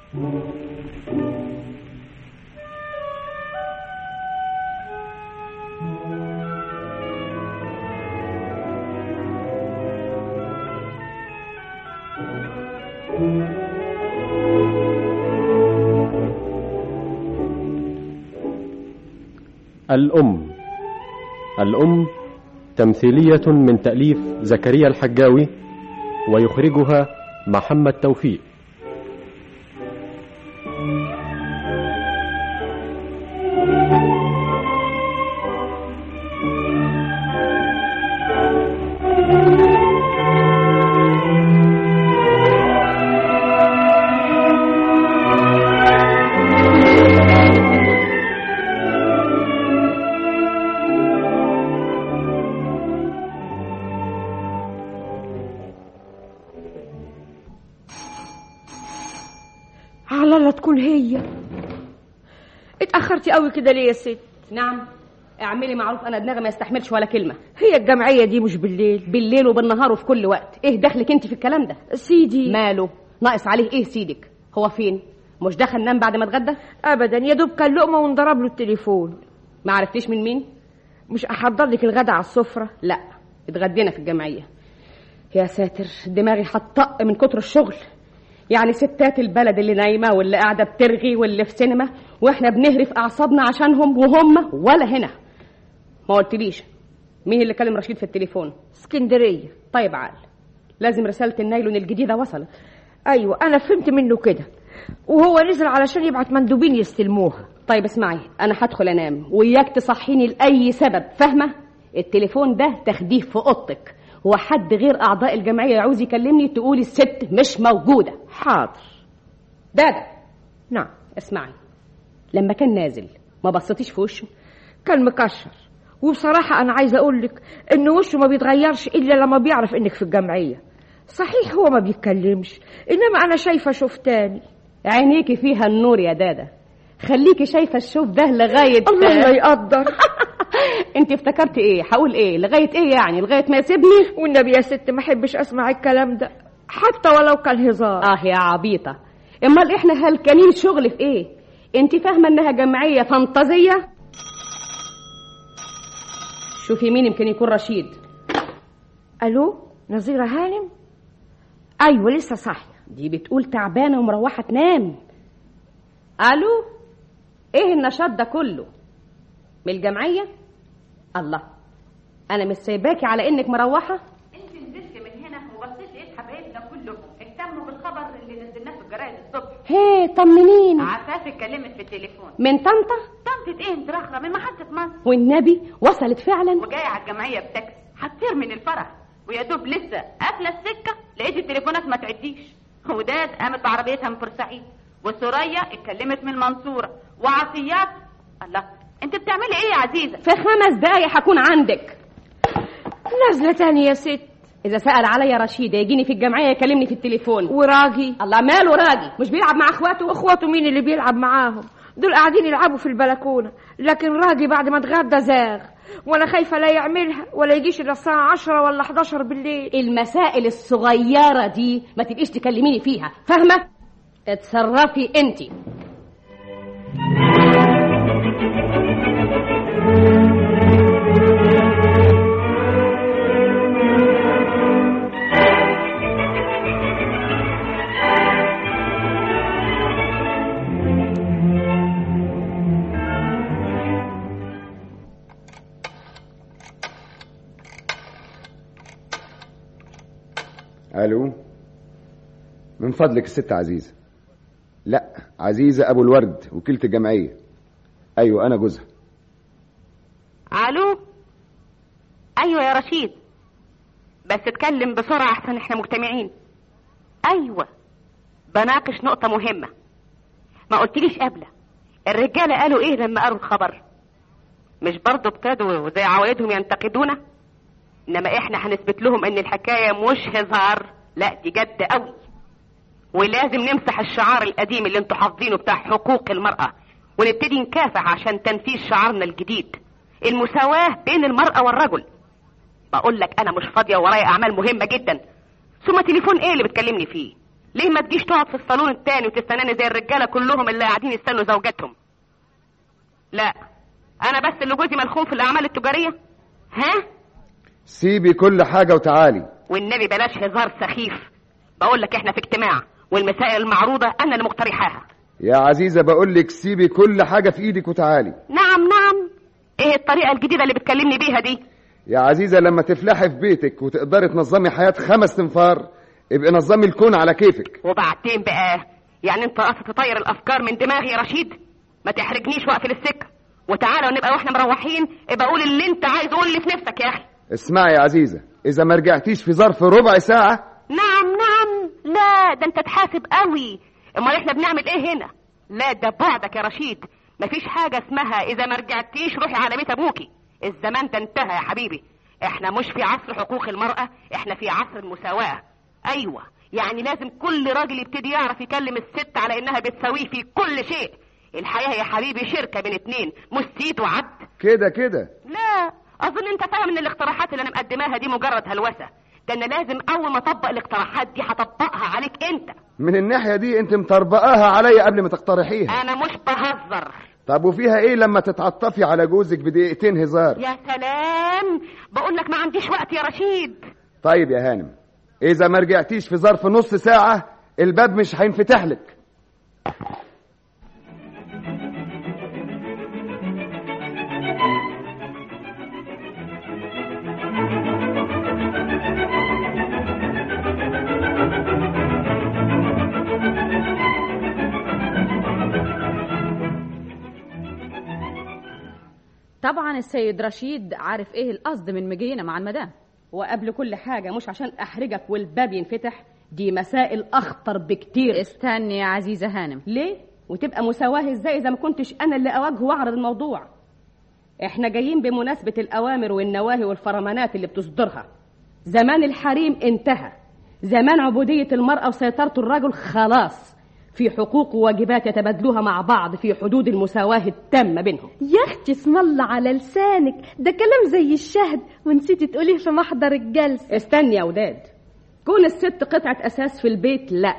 الأم الأم تمثيلية من تأليف زكريا الحجاوي ويخرجها محمد توفيق على الله تكون هي اتأخرتي قوي كده ليه يا ست نعم اعملي معروف انا دماغي ما يستحملش ولا كلمه هي الجمعية دي مش بالليل بالليل وبالنهار وفي كل وقت ايه دخلك انت في الكلام ده سيدي ماله ناقص عليه ايه سيدك هو فين مش دخل نام بعد ما اتغدى ابدا يا دوب كان لقمة وانضرب له التليفون ما عرفتيش من مين مش احضر لك الغدا على السفرة لا اتغدينا في الجمعيه يا ساتر دماغي هتطق من كتر الشغل يعني ستات البلد اللي نايمه واللي قاعده بترغي واللي في سينما واحنا بنهرف اعصابنا عشانهم وهم ولا هنا ما قلتليش مين اللي كلم رشيد في التليفون اسكندرية طيب عال لازم رساله النايلون الجديده وصلت ايوه انا فهمت منه كده وهو نزل علشان يبعت مندوبين يستلموها طيب اسمعي انا هدخل انام وياك تصحيني لاي سبب فاهمه التليفون ده تخديه في اوضتك هو حد غير اعضاء الجمعيه يعوز يكلمني تقولي الست مش موجوده حاضر دادا نعم اسمعي لما كان نازل ما بصيتيش في وشه كان مكشر وبصراحة أنا عايزة أقول لك إن وشه ما بيتغيرش إلا لما بيعرف إنك في الجمعية صحيح هو ما بيتكلمش إنما أنا شايفة شفتاني عينيكي فيها النور يا دادا خليكي شايفه الشوف ده لغايه الله لا يقدر انت افتكرتي ايه هقول ايه لغايه ايه يعني لغايه ما يسيبني والنبي يا ست ما أحبش أسمع الكلام ده حتى ولو كان هزار اه يا عبيطه امال احنا هلكانين شغل في ايه انت فاهمه انها جمعيه فانتازيه شوفي مين يمكن يكون رشيد ألو نظيرة هانم أيوة لسه صاحية دي بتقول تعبانه ومروحه تنام الو ايه النشاط ده كله من الجمعيه الله انا مش سايباكي على انك مروحه انت نزلت من هنا وبصيت لقيت حبايبنا كلهم اهتموا بالخبر اللي نزلناه في الجرايد الصبح هي طمنيني عفاف اتكلمت في التليفون من طنطا طنطة ايه انت راخره من محطة مصر والنبي وصلت فعلا وجاية على الجمعية بتاكسي هتطير من الفرح ويا دوب لسه قافلة السكة لقيت التليفونات ما تعديش وداد قامت بعربيتها من بورسعيد وسوريا اتكلمت من المنصورة وعطيات الله انت بتعملي ايه يا عزيزة في خمس دقايق هكون عندك نازلة تاني يا ست اذا سال عليا رشيد يجيني في الجمعيه يكلمني في التليفون وراجي الله ماله راجي مش بيلعب مع اخواته اخواته مين اللي بيلعب معاهم دول قاعدين يلعبوا في البلكونة لكن راجي بعد ما اتغدى زاغ وانا خايفة لا يعملها ولا يجيش الا الساعة عشرة ولا 11 بالليل المسائل الصغيره دي ما تبقيش تكلميني فيها فاهمه اتصرفي انت الو من فضلك الست عزيزه لا عزيزه ابو الورد وكيله الجمعيه ايوه انا جوزها الو ايوه يا رشيد بس اتكلم بسرعة احسن احنا مجتمعين ايوه بناقش نقطة مهمة ما قلتليش قبله الرجالة قالوا ايه لما قالوا الخبر مش برضه ابتدوا زي عوايدهم ينتقدونا انما احنا هنثبت لهم ان الحكاية مش هزار لا دي جد قوي ولازم نمسح الشعار القديم اللي انتوا حافظينه بتاع حقوق المرأة ونبتدي نكافح عشان تنفيذ شعارنا الجديد المساواة بين المرأة والرجل بقول لك انا مش فاضية ورايا اعمال مهمة جدا ثم تليفون ايه اللي بتكلمني فيه ليه ما تجيش تقعد في الصالون التاني وتستناني زي الرجاله كلهم اللي قاعدين يستنوا زوجاتهم لا انا بس اللي جوزي ملخوم في الاعمال التجاريه ها سيبي كل حاجة وتعالي والنبي بلاش هزار سخيف بقول لك احنا في اجتماع والمسائل المعروضه انا اللي مقترحاها يا عزيزة بقول لك سيبي كل حاجة في ايدك وتعالي نعم نعم ايه الطريقه الجديده اللي بتكلمني بيها دي يا عزيزة لما تفلحي في بيتك وتقدري تنظمي حياة خمس تنفار ابقي نظمي الكون على كيفك وبعدين بقى يعني انت قصد تطير الافكار من دماغي يا رشيد ما تحرجنيش واقفل السكه وتعالى ونبقى واحنا مروحين ابقى قول اللي انت عايز قول اللي في نفسك يا اخي اسمعي يا عزيزة إذا ما رجعتيش في ظرف ربع ساعة نعم نعم لا ده انت تحاسب قوي امال احنا بنعمل ايه هنا لا ده بعدك يا رشيد مفيش حاجة اسمها اذا ما رجعتيش روحي على بيت ابوكي الزمان ده انتهى يا حبيبي احنا مش في عصر حقوق المرأة احنا في عصر المساواة ايوه يعني لازم كل راجل يبتدي يعرف يكلم الست على انها بتساويه في كل شيء الحياة يا حبيبي شركة بين اتنين مش سيد وعبد كده كده لا اظن انت فاهم ان الاقتراحات اللي انا مقدماها دي مجرد هلوسه ده انا لازم اول ما اطبق الاقتراحات دي هطبقها عليك انت من الناحية دي انت مطربقاها عليا قبل ما تقترحيها انا مش بهزر طب وفيها ايه لما تتعطفي على جوزك بدقيقتين هزار يا سلام بقول لك ما عنديش وقت يا رشيد طيب يا هانم اذا ما رجعتيش في ظرف نص ساعة الباب مش هينفتح لك طبعا السيد رشيد عارف ايه القصد من مجينا مع المدام وقبل كل حاجة مش عشان أحرجك والباب ينفتح دي مسائل أخطر بكتير استني يا عزيزة هانم ليه؟ وتبقى مساواة ازاي إذا ما كنتش أنا اللي أواجه وأعرض الموضوع احنا جايين بمناسبة الأوامر والنواهي والفرمانات اللي بتصدرها زمان الحريم انتهى زمان عبودية المرأة وسيطرة الرجل خلاص في حقوق وواجبات يتبادلوها مع بعض في حدود المساواة التامة بينهم يا اختي اسم الله على لسانك ده كلام زي الشهد ونسيتي تقوليه في محضر الجلسة استني يا وداد كون الست قطعة أساس في البيت لا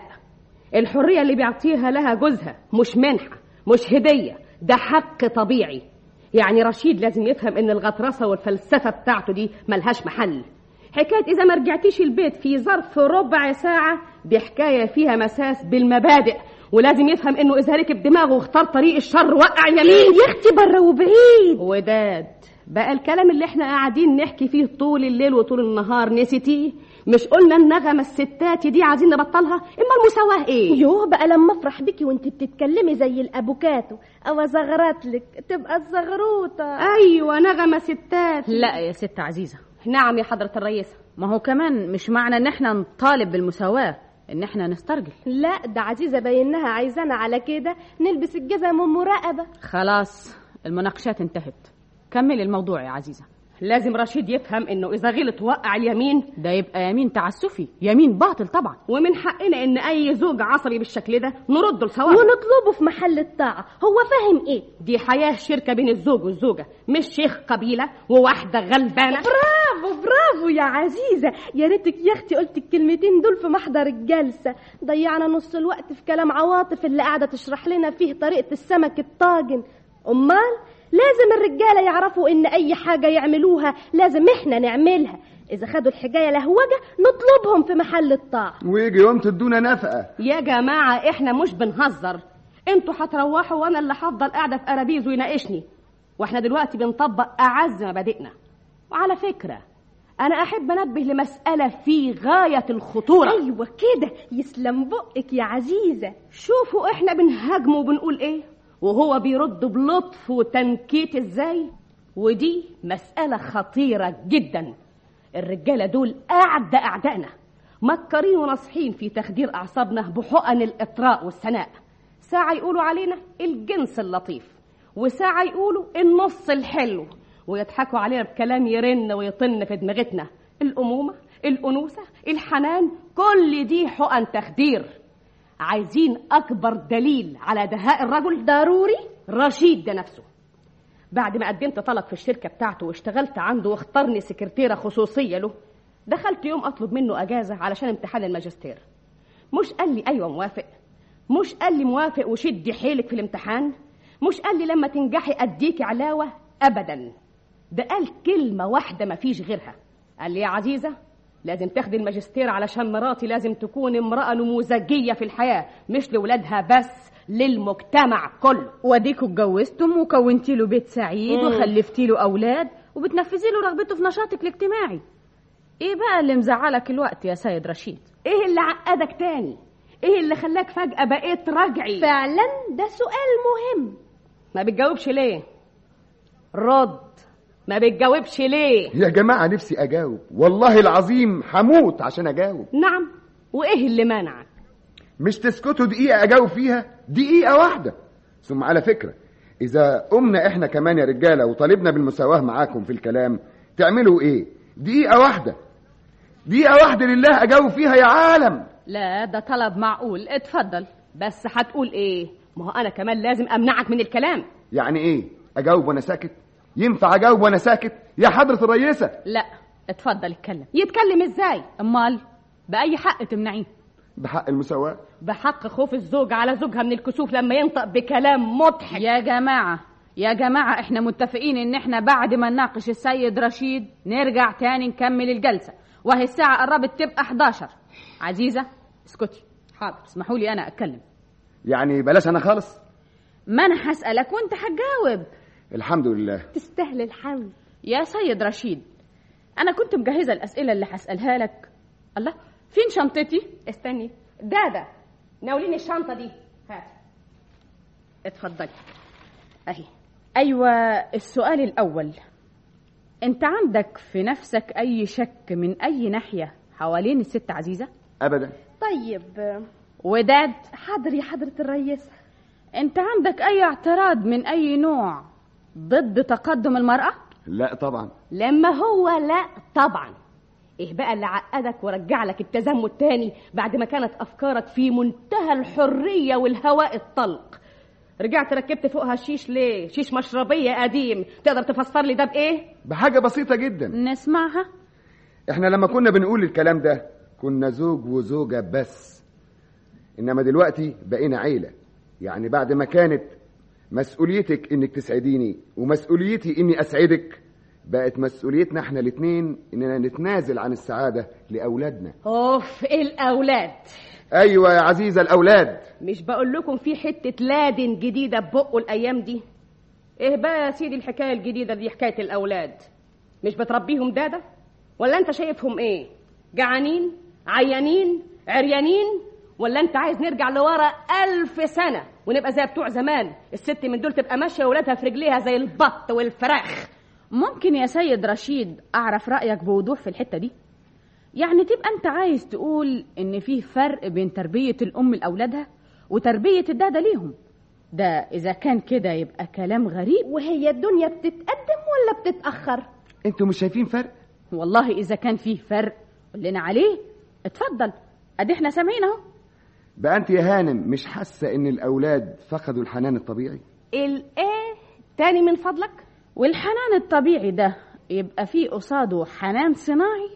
الحرية اللي بيعطيها لها جوزها مش منحة مش هدية ده حق طبيعي يعني رشيد لازم يفهم ان الغطرسة والفلسفة بتاعته دي ملهاش محل حكاية إذا ما رجعتيش البيت في ظرف ربع ساعة دي حكاية فيها مساس بالمبادئ ولازم يفهم انه اذا ركب دماغه واختار طريق الشر وقع يمين يا اختي بره وبعيد وداد بقى الكلام اللي احنا قاعدين نحكي فيه طول الليل وطول النهار نسيتيه مش قلنا النغمة الستات دي عايزين نبطلها اما المساواة ايه يوه بقى لما افرح بيكي وانت بتتكلمي زي الابوكاتو او ازغرت لك تبقى الزغروطه ايوه نغمة ستات لا يا ست عزيزة نعم يا حضرة الرئيسة ما هو كمان مش معنى ان احنا نطالب بالمساواة ان احنا نسترجل لا ده عزيزه باينها عايزانا على كده نلبس الجزم مراقبه خلاص المناقشات انتهت كمل الموضوع يا عزيزة لازم رشيد يفهم انه اذا غلط وقع اليمين ده يبقى يمين تعسفي يمين باطل طبعا ومن حقنا ان اي زوج عصبي بالشكل ده نرده لسواء ونطلبه في محل الطاعه هو فاهم ايه دي حياة شركة بين الزوج والزوجة مش شيخ قبيلة وواحدة غلبانة برافو برافو يا عزيزة يا ريتك يا اختي قلت الكلمتين دول في محضر الجلسة ضيعنا نص الوقت في كلام عواطف اللي قاعدة تشرح لنا فيه طريقة السمك الطاجن أمال لازم الرجالة يعرفوا إن أي حاجة يعملوها لازم إحنا نعملها إذا خدوا الحكاية لهوجة نطلبهم في محل الطاعة ويجي يوم تدونا نفقة يا جماعة احنا مش بنهزر انتوا هتروحوا وانا اللي هفضل قاعدة في قرابيز ويناقشني واحنا دلوقتي بنطبق اعز مبادئنا وعلى فكرة انا احب انبه لمسألة في غاية الخطورة أيوة كده يسلم بقك يا عزيزة شوفوا احنا بنهاجمه وبنقول ايه وهو بيرد بلطف وتنكيت ازاي ودي مسألة خطيرة جدا الرجالة دول أعدى أعدائنا مكرين وناصحين في تخدير أعصابنا بحقن الإطراء والثناء ساعة يقولوا علينا الجنس اللطيف وساعة يقولوا النص الحلو ويضحكوا علينا بكلام يرن ويطن في دماغتنا الأمومة الأنوثة الحنان كل دي حقن تخدير عايزين أكبر دليل على دهاء الرجل ضروري رشيد ده نفسه بعد ما قدمت طلب في الشركة بتاعته واشتغلت عنده واختارني سكرتيرة خصوصية له دخلت يوم أطلب منه أجازة علشان امتحان الماجستير مش قال لي ايوه موافق مش قال لي موافق وشدي حيلك في الامتحان مش قال لي لما تنجحي اديكي علاوه ابدا ده قال كلمه واحده ما فيش غيرها قال لي يا عزيزه لازم تاخدي الماجستير علشان مراتي لازم تكون امراه نموذجيه في الحياه مش لولادها بس للمجتمع كله واديكوا اتجوزتم وكونتي له بيت سعيد مم. وخلفتي له اولاد وبتنفذي له رغبته في نشاطك الاجتماعي ايه بقى اللي مزعلك الوقت يا سيد رشيد ايه اللي عقدك تاني ايه اللي خلاك فجاه بقيت رجعي فعلا ده سؤال مهم ما بتجاوبش ليه رد ما بتجاوبش ليه يا جماعة نفسي أجاوب والله العظيم هموت عشان أجاوب نعم وايه اللي منعك مش تسكتوا دقيقة أجاوب فيها دقيقة واحدة ثم على فكرة إذا قمنا إحنا كمان يا رجالة وطالبنا بالمساواة معاكم في الكلام تعملوا إيه دقيقة واحدة دقيقة واحدة لله أجاوب فيها يا عالم لا ده طلب معقول اتفضل بس هتقول ايه ما هو انا كمان لازم امنعك من الكلام يعني إيه أجاوب وأنا ساكت ينفع أجاوب وأنا ساكت يا حضرة الرئيسة لا اتفضل اتكلم يتكلم ازاي امال باي حق تمنعيه بحق المساواة بحق خوف الزوج على زوجها من الكسوف لما ينطق بكلام مضحك يا جماعة يا جماعة احنا متفقين ان احنا بعد ما نناقش السيد رشيد نرجع تاني نكمل الجلسة وهي الساعة قربت تبقى 11 عزيزة اسكتي حاضر اسمحوا لي انا اتكلم يعني بلاش أنا خالص ما انا هسألك وانت هتجاوب الحمد لله تستاهل الحمد يا سيد رشيد انا كنت مجهزة الاسئلة اللي هسألها لك الله فين شنطتي استني دادا ناوليني الشنطه دي هات اتفضلي اهي ايوه السؤال الاول انت عندك في نفسك اي شك من اي ناحية حوالين الست عزيزة أبدا طيب وداد حاضر يا حضرة الرئيس انت عندك اي اعتراض من اي نوع ضد تقدم المرأة لا طبعا لما هو لا طبعا ايه بقى اللي عقدك ورجع لك التزمت تاني بعد ما كانت افكارك في منتهى الحريه والهواء الطلق رجعت ركبت فوقها شيش ليه شيش مشربيه قديم تقدر تفسر لي ده بايه بحاجة بسيطة جدا نسمعها احنا لما كنا بنقول الكلام ده كنا زوج وزوجة بس انما دلوقتي بقينا عيلة يعني بعد ما كانت مسؤوليتك انك تسعديني ومسؤوليتي اني اسعدك بقت مسؤوليتنا احنا الاتنين اننا نتنازل عن السعادة لاولادنا اوف الاولاد ايوه يا عزيزة الاولاد مش بقول لكم في حته لادن جديده ببقه الايام دي ايه بقى يا سيدي الحكايه الجديده دي حكايه الاولاد مش بتربيهم دادا ولا انت شايفهم ايه جعانين عيانين عريانين ولا انت عايز نرجع لورا ألف سنة ونبقى زي بتوع زمان الست من دول تبقى ماشية وولادها في رجليها زي البط والفراخ ممكن يا سيد رشيد اعرف رايك بوضوح في الحته دي يعني تبقى انت عايز تقول ان في فرق بين تربيه الام لاولادها وتربيه الداده ليهم ده اذا كان كده يبقى كلام غريب وهي الدنيا بتتقدم ولا بتتأخر انتوا مش شايفين فرق والله اذا كان فيه فرق قول لنا عليه اتفضل ادي احنا سامعين اهو بقى انت يا هانم مش حاسة ان الاولاد فقدوا الحنان الطبيعي الايه تاني من فضلك والحنان الطبيعي ده يبقى فيه قصاده حنان صناعي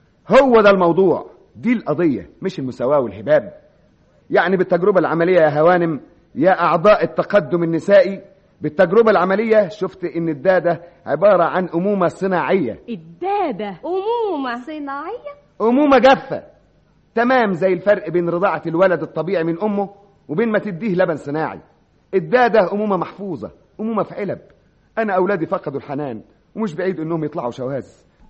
هو ده الموضوع دي القضية مش المساواة والهباب يعني بالتجربة العملية يا هوانم يا أعضاء التقدم النسائي بالتجربة العملية شفت إن الدادة عبارة عن أمومة صناعية الداده أمومة صناعية أمومة جافة تمام زي الفرق بين رضاعة الولد الطبيعي من أمه وبين ما تديه لبن صناعي الدادة أمومة محفوظة أمومة في علب أنا أولادي فقدوا الحنان ومش بعيد إنهم يطلعوا شواذ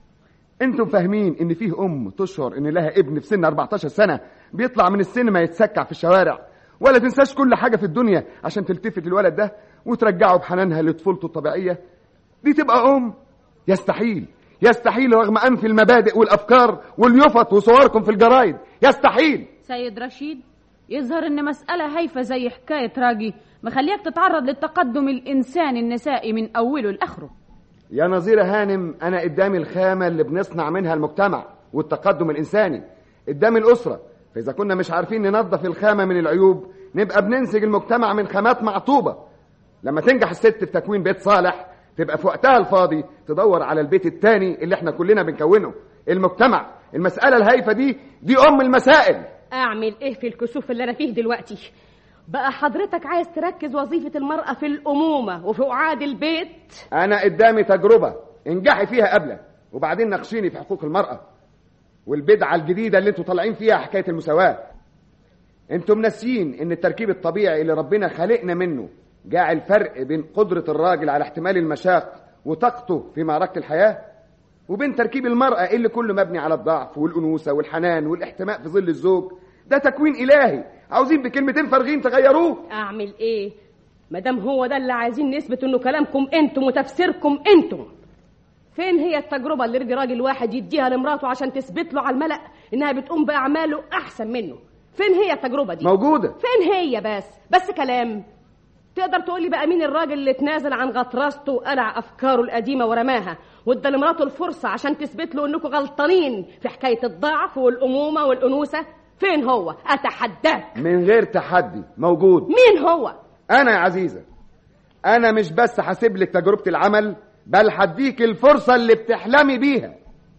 انتم فاهمين ان فيه ام تشعر ان لها ابن في سن 14 سنه بيطلع من السينما يتسكع في الشوارع ولا تنساش كل حاجه في الدنيا عشان تلتفت الولد ده وترجعه بحنانها لطفولته الطبيعيه دي تبقى ام يستحيل يستحيل رغم انف المبادئ والافكار واليفط وصوركم في الجرايد يستحيل سيد رشيد يظهر ان مسألة هايفة زي حكاية راجي مخليك تتعرض للتقدم الإنساني النسائي من أوله لآخره يا نظيرة هانم أنا قدامي الخامة اللي بنصنع منها المجتمع والتقدم الإنساني قدامي الأسرة فإذا كنا مش عارفين ننظف الخامة من العيوب نبقى بننسج المجتمع من خامات معطوبة لما تنجح الست في تكوين بيت صالح تبقى في وقتها الفاضي تدور على البيت التاني اللي احنا كلنا بنكونه المجتمع المسألة الهايفة دي دي أم المسائل اعمل ايه في الكسوف اللي انا فيه دلوقتي بقى حضرتك عايز تركز وظيفة المرأة في الأمومة وفي أعاد البيت انا قدامي تجربه انجحي فيها قبله وبعدين ناقشيني في حقوق المراه والبدعه الجديده اللي انتوا طالعين فيها حكايه المساواه انتوا منسيين ان التركيب الطبيعي اللي ربنا خلقنا منه جاعل فرق بين قدره الراجل على احتمال المشاق وطاقته في معركه الحياه وبين تركيب المراه اللي كله مبني على الضعف والانوثه والحنان والاحتماء في ظل الزوج ده تكوين الهي عاوزين بكلمتين فارغين تغيروه أعمل إيه مادام هو ده اللي عايزين نثبت إنه كلامكم أنتم وتفسيركم أنتم فين هي التجربة اللي يرجي راجل واحد يديها لمراته عشان تثبت له على الملأ إنها بتقوم بأعماله أحسن منه فين هي التجربة دي موجوده فين هي بس بس كلام تقدر تقولي بقى مين الراجل اللي اتنازل عن غطرسته وقلع افكاره القديمه ورماها وادى لمراته الفرصه عشان تثبت له انكم غلطانين في حكايه الضعف والامومه والانوثه فين هو اتحداك من غير تحدي موجود مين هو انا يا عزيزه انا مش بس هسيب لك تجربه العمل بل هديك الفرصه اللي بتحلمي بيها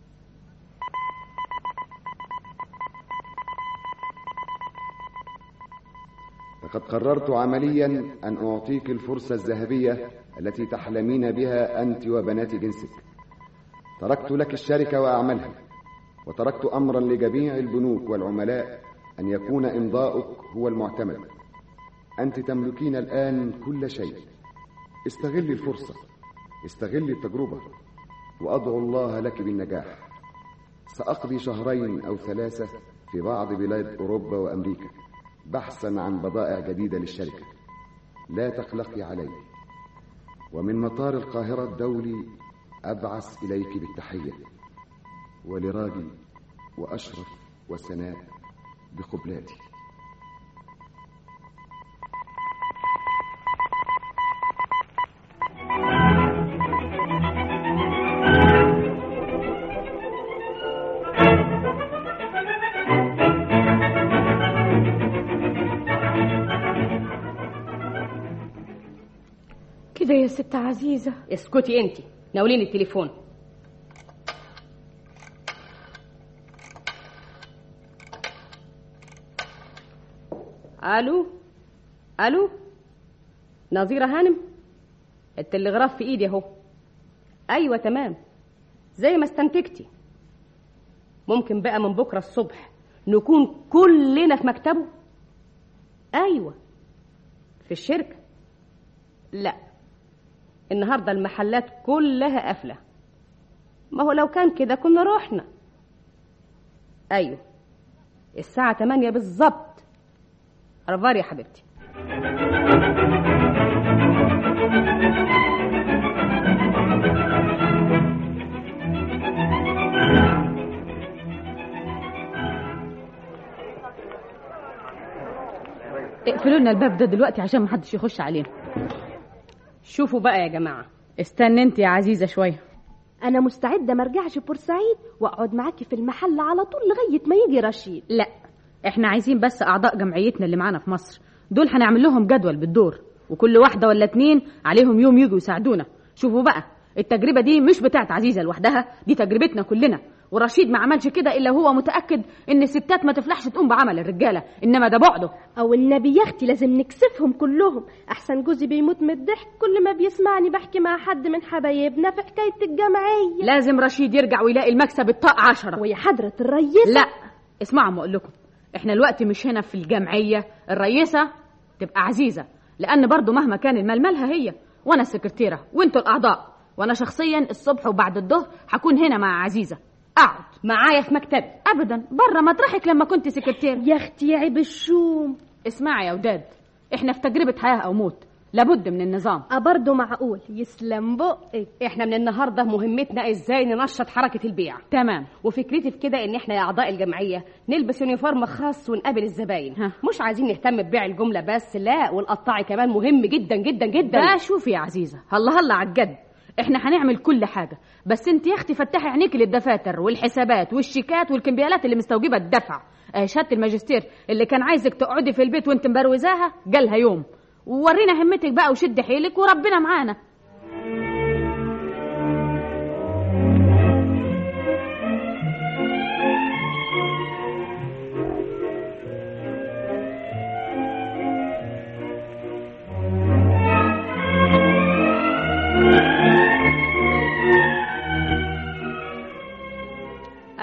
لقد قررت عمليا ان اعطيك الفرصه الذهبيه التي تحلمين بها انت وبنات جنسك تركت لك الشركه واعمالها وتركت امرا لجميع البنوك والعملاء ان يكون امضاؤك هو المعتمد انت تملكين الان كل شيء استغلي الفرصه استغلي التجربه وادعو الله لك بالنجاح ساقضي شهرين او ثلاثه في بعض بلاد اوروبا وامريكا بحثا عن بضائع جديده للشركه لا تقلقي علي ومن مطار القاهره الدولي ابعث اليك بالتحيه ولراجي واشرف وسناء بقبلاتي كده يا ست عزيزة اسكتي انت ناوليني التليفون الو الو نظيرة هانم التلغراف في ايدي اهو ايوه تمام زي ما استنتجتي ممكن بقى من بكره الصبح نكون كلنا في مكتبه ايوه في الشركه لا النهارده المحلات كلها قافله ما هو لو كان كده كنا رحنا ايوه الساعه 8 بالظبط رفار يا حبيبتي اقفلوا لنا الباب ده دلوقتي عشان محدش يخش علينا شوفوا بقى يا جماعه استنى انت يا عزيزة شوية انا مستعده ما ارجعش بورسعيد واقعد معاكي في المحل على طول لغايه ما يجي رشيد لا احنا عايزين بس اعضاء جمعيتنا اللي معانا في مصر دول هنعمل لهم جدول بالدور وكل واحدة ولا اتنين عليهم يوم يجوا يساعدونا شوفوا بقى التجربة دي مش بتاعت عزيزة لوحدها دي تجربتنا كلنا ورشيد ما عملش كده الا هو متاكد ان الستات ما تفلحش تقوم بعمل الرجاله انما ده بعده او النبي يا اختي لازم نكسفهم كلهم احسن جوزي بيموت من الضحك كل ما بيسمعني بحكي مع حد من حبايبنا في حكايه الجمعيه لازم رشيد يرجع ويلاقي المكسب الطاق عشرة ويا حضره الريس لا اسمعوا ما اقول لكم احنا الوقت مش هنا في الجمعيه الرئيسه تبقى عزيزه لان برضو مهما كان المال مالها هي وانا السكرتيره وانتوا الاعضاء وانا شخصيا الصبح وبعد الظهر هكون هنا مع عزيزه اقعد معايا في مكتبي ابدا بره مطرحك لما كنت سكرتير يا اختي يا عيب الشوم اسمعي يا وداد احنا في تجربه حياه او موت لابد من النظام اه برضه معقول يسلم بقك احنا من النهارده مهمتنا ازاي ننشط حركه البيع تمام وفكرتي في كده ان احنا يا اعضاء الجمعيه نلبس يونيفورم خاص ونقابل الزباين ها. مش عايزين نهتم ببيع الجمله بس لا والقطاعي كمان مهم جدا جدا جدا ده شوفي يا عزيزه هلا هلا على الجد احنا هنعمل كل حاجه بس انت يا اختي فتحي عينيكي للدفاتر والحسابات والشيكات والكمبيالات اللي مستوجبه الدفع آه، شهاده الماجستير اللي كان عايزك تقعدي في البيت وانت مبروزاها جالها يوم وورينا همتك بقى وشد حيلك وربنا معانا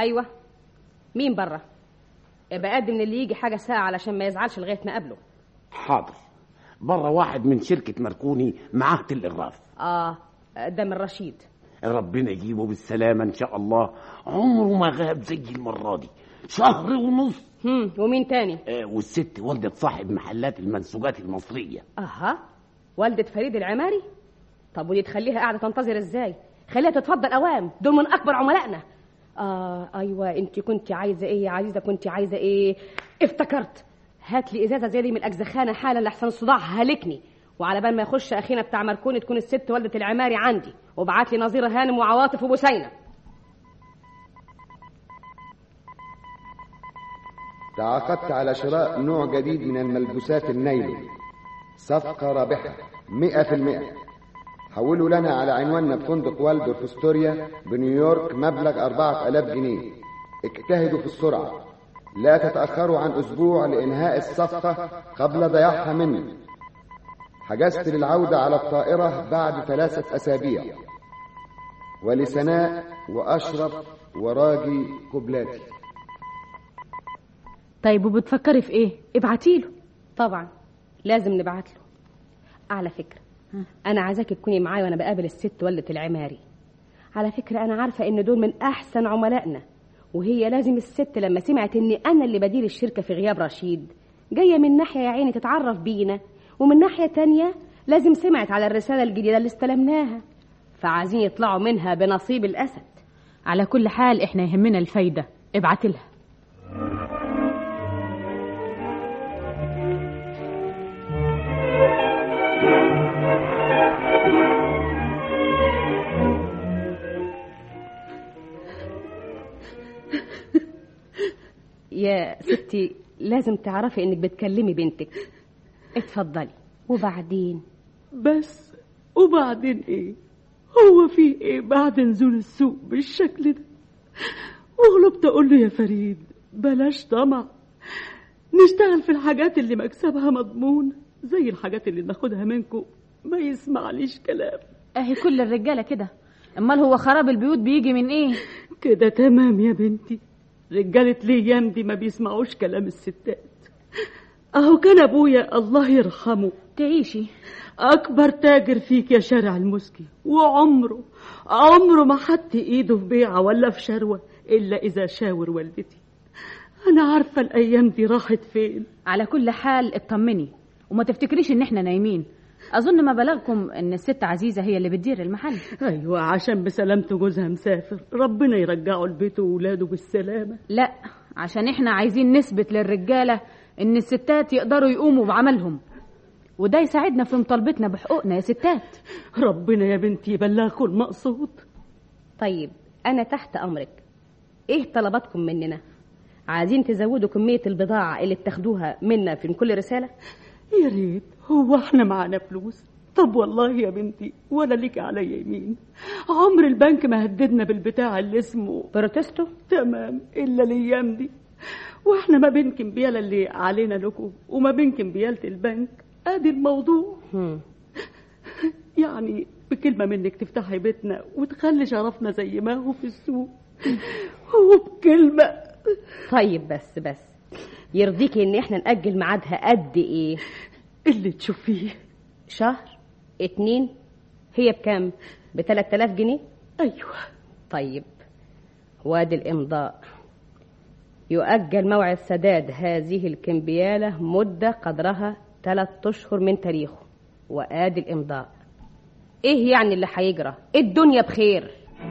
ايوه مين بره يبقى قدم اللي يجي حاجه ساعه علشان ما يزعلش لغايه ما اقابله حاضر بره واحد من شركة مركوني معاه تلغراف اه ده من رشيد ربنا يجيبه بالسلامة إن شاء الله عمره ما غاب زي المرة دي شهر ونص هم ومين تاني آه والست والدة صاحب محلات المنسوجات المصرية اها والدة فريد العماري طب ودي تخليها قاعده تنتظر ازاي خليها تتفضل اوام دول من اكبر عملائنا اه ايوه انت كنت عايزه ايه يا عزيزه كنت عايزه ايه افتكرت هات لي ازازه زي دي من الاجزخانه حالا لحسن الصداع هلكني وعلى بال ما يخش اخينا بتاع مركوني تكون الست والدة العماري عندي وابعت لي نظيره هانم وعواطف وبسينه تعاقدت على شراء نوع جديد من الملبوسات النايلون صفقة رابحة مئة في المئة حولوا لنا على عنواننا بفندق والدور في استوريا بنيويورك مبلغ أربعة ألاف جنيه اجتهدوا في السرعة لا تتأخروا عن أسبوع لإنهاء الصفقة قبل ضياعها مني حجزت للعودة على الطائرة بعد ثلاثة أسابيع ولسناء وأشرف وراجي قبلاتي طيب وبتفكري في ايه ابعتيله طبعا لازم نبعت له على فكره انا عايزاك تكوني معايا وانا بقابل الست والدة العماري على فكره انا عارفه ان دول من احسن عملائنا وهي لازم الست لما سمعت اني انا اللي بدير الشركه في غياب رشيد جايه من ناحيه يا عيني تتعرف بينا ومن ناحيه تانية لازم سمعت على الرساله الجديده اللي استلمناها فعايزين يطلعوا منها بنصيب الاسد على كل حال احنا يهمنا الفايده ابعتلها يا ستي لازم تعرفي انك بتكلمي بنتك اتفضلي وبعدين بس وبعدين ايه هو في ايه بعد نزول السوق بالشكل ده وغلبت اقول له يا فريد بلاش طمع نشتغل في الحاجات اللي مكسبها مضمون زي الحاجات اللي ناخدها منكم ما يسمعليش كلام اهي كل الرجاله كده امال هو خراب البيوت بيجي من ايه كده تمام يا بنتي رجالة ليام دي ما بيسمعوش كلام الستات اهو كان ابويا الله يرحمه تعيشي اكبر تاجر فيك يا شارع المسكي وعمره عمره ما حط ايده في بيعه ولا في شروه الا اذا شاور والدتي انا عارفه الايام دي راحت فين على كل حال اطمني وما تفتكريش ان احنا نايمين اظن ما بلغكم ان الست عزيزه هي اللي بتدير المحل ايوه عشان بسلامته جوزها مسافر ربنا يرجعه لبيته واولاده بالسلامه لا عشان احنا عايزين نثبت للرجاله ان الستات يقدروا يقوموا بعملهم وده يساعدنا في مطالبتنا بحقوقنا يا ستات ربنا يا بنتي يبلغكم المقصود طيب انا تحت امرك ايه طلباتكم مننا عايزين تزودوا كميه البضاعه اللي بتاخدوها منا في كل رساله يا ريت هو احنا معانا فلوس طب والله يا بنتي ولا ليك عليا يمين عمر البنك ما هددنا بالبتاع اللي اسمه بروتستو تمام الا الايام دي واحنا ما بين كمبياله اللي علينا لكم وما بين كمبياله البنك ادي الموضوع هم. يعني بكلمه منك تفتحي بيتنا وتخلي شرفنا زي ما هو في السوق وبكلمه طيب بس بس يرضيكي ان احنا نأجل ميعادها قد ايه اللي تشوفيه شهر اتنين هي بكام بتلات الاف جنيه ايوه طيب وادي الامضاء يؤجل موعد سداد هذه الكمبيالة مدة قدرها ثلاث أشهر من تاريخه وآدي الإمضاء إيه يعني اللي هيجرى الدنيا بخير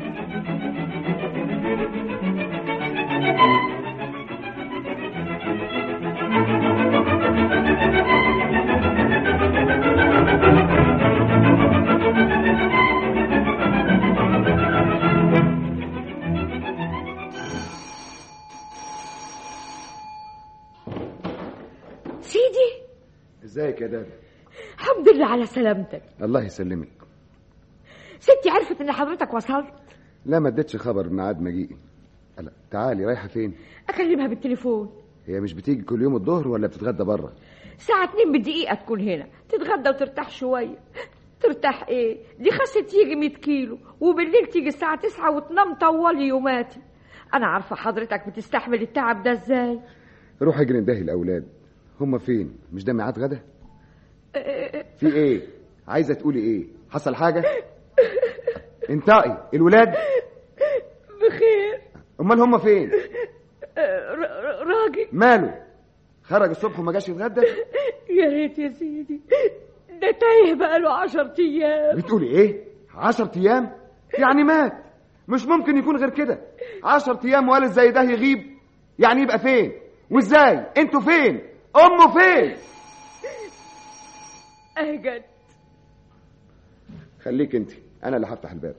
سيدي ازيك يا دادا الحمد لله على سلامتك الله يسلمك ستي عرفت ان حضرتك وصلت لا ما اديتش خبر بميعاد مجيئي لا تعالي رايحه فين اكلمها بالتليفون هي مش بتيجي كل يوم الظهر ولا بتتغدى بره الساعة اتنين بدقيقة تكون هنا تتغدى وترتاح شوية ترتاح ايه دي خست تيجي 100 كيلو وبالليل تيجي الساعة تسعة وتنام طوالي يوماتي انا عارفه حضرتك بتستحمل التعب ده ازاي روح اجري ندهي الاولاد هم فين مش ده ميعاد غدا في ايه عايزه تقولي ايه حصل حاجه انتقي الولاد بخير امال هم فين راجل ماله خرج الصبح وما جاش يتغدى يا ريت يا سيدي ده تايه بقاله عشر ايام بتقولي ايه عشر ايام يعني مات مش ممكن يكون غير كده عشر ايام والد زي ده يغيب يعني يبقى فين وازاي انتوا فين امه فين اهجد خليك انت انا اللي هفتح الباب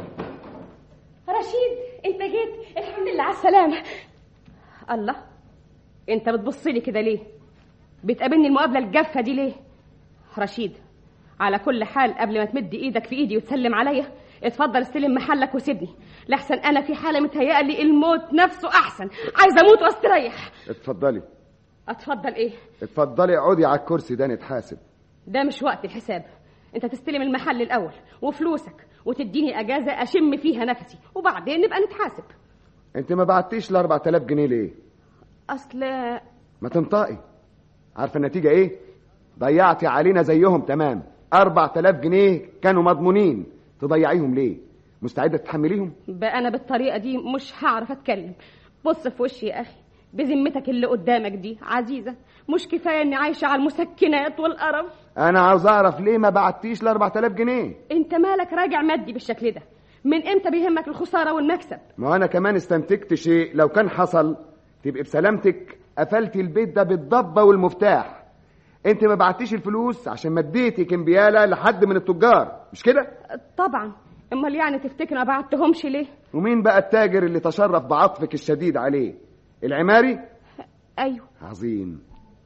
رشيد انت جيت الحمد لله على السلامه الله انت بتبص لي كده ليه بتقابلني المقابله الجافه دي ليه رشيد على كل حال قبل ما تمد ايدك في ايدي وتسلم عليا اتفضل استلم محلك وسيبني لحسن انا في حاله متهيألي الموت نفسه احسن عايزه اموت واستريح اتفضلي اتفضل ايه اتفضلي اقعدي على الكرسي ده نتحاسب ده مش وقت الحساب انت تستلم المحل الاول وفلوسك وتديني اجازه اشم فيها نفسي وبعدين نبقى نتحاسب انت ما بعتيش ال 4000 جنيه ليه اصل ما تنطقي عارفه النتيجه ايه ضيعتي علينا زيهم تمام 4000 جنيه كانوا مضمونين تضيعيهم ليه مستعده تتحمليهم بقى انا بالطريقه دي مش هعرف اتكلم بص في وشي يا اخي بذمتك اللي قدامك دي عزيزه مش كفايه اني عايشه على المسكنات والقرف انا عاوز اعرف ليه ما بعتيش ال 4000 جنيه انت مالك راجع مادي بالشكل ده من امتى بيهمك الخساره والمكسب ما انا كمان استنتجت شيء لو كان حصل تبقي بسلامتك قفلتي البيت ده بالضبه والمفتاح انت ما بعتيش الفلوس عشان مديتي كمبياله لحد من التجار مش كده طبعا امال يعني تفتكر ما بعتهمش ليه ومين بقى التاجر اللي تشرف بعطفك الشديد عليه العماري ايوه عظيم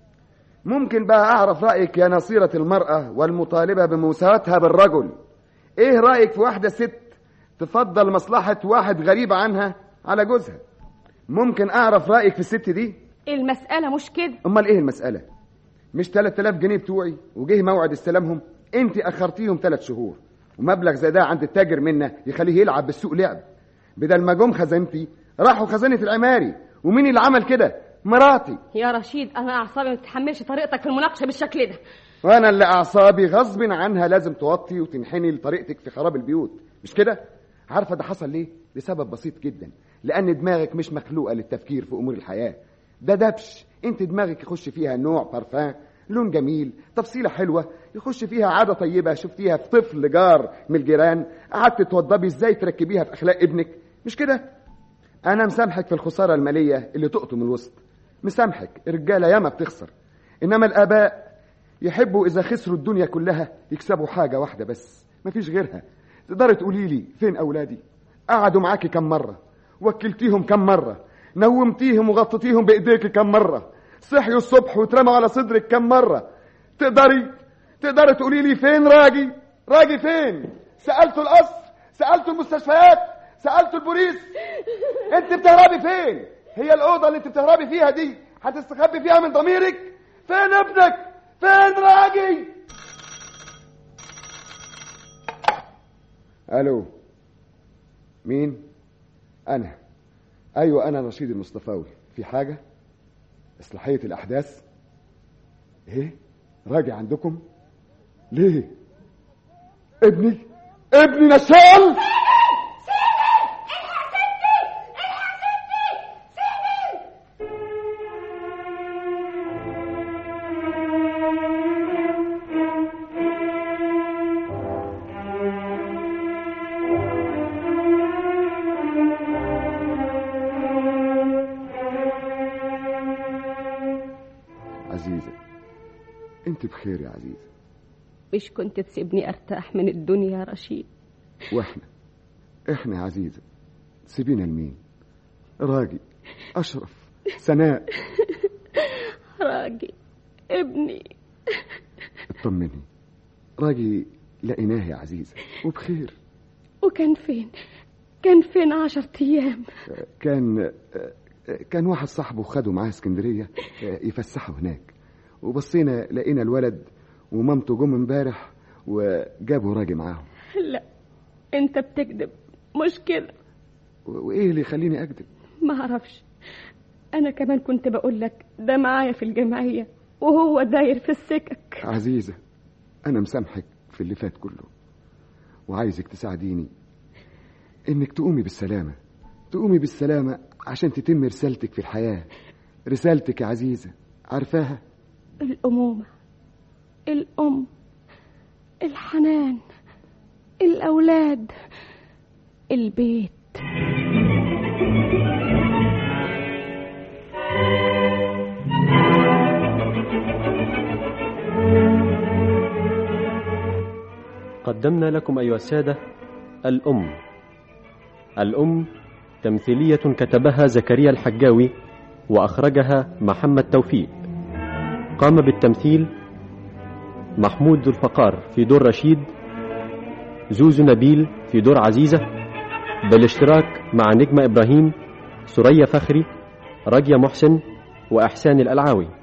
ممكن بقى اعرف رايك يا نصيره المراه والمطالبه بمساواتها بالرجل ايه رايك في واحده ست تفضل مصلحه واحد غريب عنها على جوزها ممكن اعرف رايك في الست دي المساله مش كده امال ايه المساله مش 3000 جنيه بتوعي وجه موعد استلامهم انت اخرتيهم ثلاث شهور ومبلغ زي ده عند التاجر منا يخليه يلعب بالسوق لعب بدل ما جم خزانتي راحوا خزانه العماري ومين اللي عمل كده مراتي يا رشيد انا اعصابي ما تتحملش طريقتك في المناقشه بالشكل ده وانا اللي اعصابي غصب عنها لازم توطي وتنحني لطريقتك في خراب البيوت مش كده عارفه ده حصل ليه لسبب بسيط جدا لان دماغك مش مخلوقه للتفكير في امور الحياه ده دبش انت دماغك يخش فيها نوع بارفان لون جميل تفصيلة حلوة يخش فيها عادة طيبة شفتيها في طفل جار من الجيران قعدت توضبي ازاي تركبيها في اخلاق ابنك مش كده انا مسامحك في الخسارة المالية اللي تقطم الوسط مسامحك الرجالة ياما بتخسر انما الاباء يحبوا اذا خسروا الدنيا كلها يكسبوا حاجة واحدة بس مفيش غيرها تقدري تقولي لي فين اولادي قعدوا معاكي كم مرة وكلتيهم كم مرة نومتيهم وغطيتيهم بايديك كم مرة صحيوا الصبح واترموا على صدرك كم مرة تقدري تقدري تقولي لي فين راجي راجي فين سألتوا القصر سألتوا المستشفيات سألتوا البوليس انت بتهربي فين هي الأوضة اللي انت بتهربي فيها دي هتستخبي فيها من ضميرك فين ابنك فين راجي الو مين انا ايوه انا رشيد المصطفاوي في حاجه اصلاحيه الاحداث ايه راجع عندكم ليه ابني ابني نشال عزيزة انت بخير يا عزيزة مش كنت تسيبني ارتاح من الدنيا يا رشيد واحنا احنا يا عزيزة سيبينا لمين راجي اشرف سناء راجي ابني اطمني راجي لقيناه يا عزيزة وبخير وكان فين كان فين عشر ايام كان كان واحد صاحبه خده معاه اسكندرية يفسحه هناك وبصينا لقينا الولد ومامته جم امبارح وجابوا راجي معاهم لا انت بتكذب مش كده و- وايه اللي يخليني اكذب ما اعرفش انا كمان كنت بقول لك ده معايا في الجمعيه وهو داير في السكك عزيزة أنا مسامحك في اللي فات كله وعايزك تساعديني إنك تقومي بالسلامة تقومي بالسلامة عشان تتم رسالتك في الحياة رسالتك يا عزيزة عارفاها الامومه الام الحنان الاولاد البيت قدمنا لكم أيها السادة الأم الأم تمثيلية كتبها زكريا الحجاوي وأخرجها محمد توفيق قام بالتمثيل محمود ذو الفقار في دور رشيد زوزو نبيل في دور عزيزة بالاشتراك مع نجمة إبراهيم سرية فخري رجية محسن وإحسان الألعاوي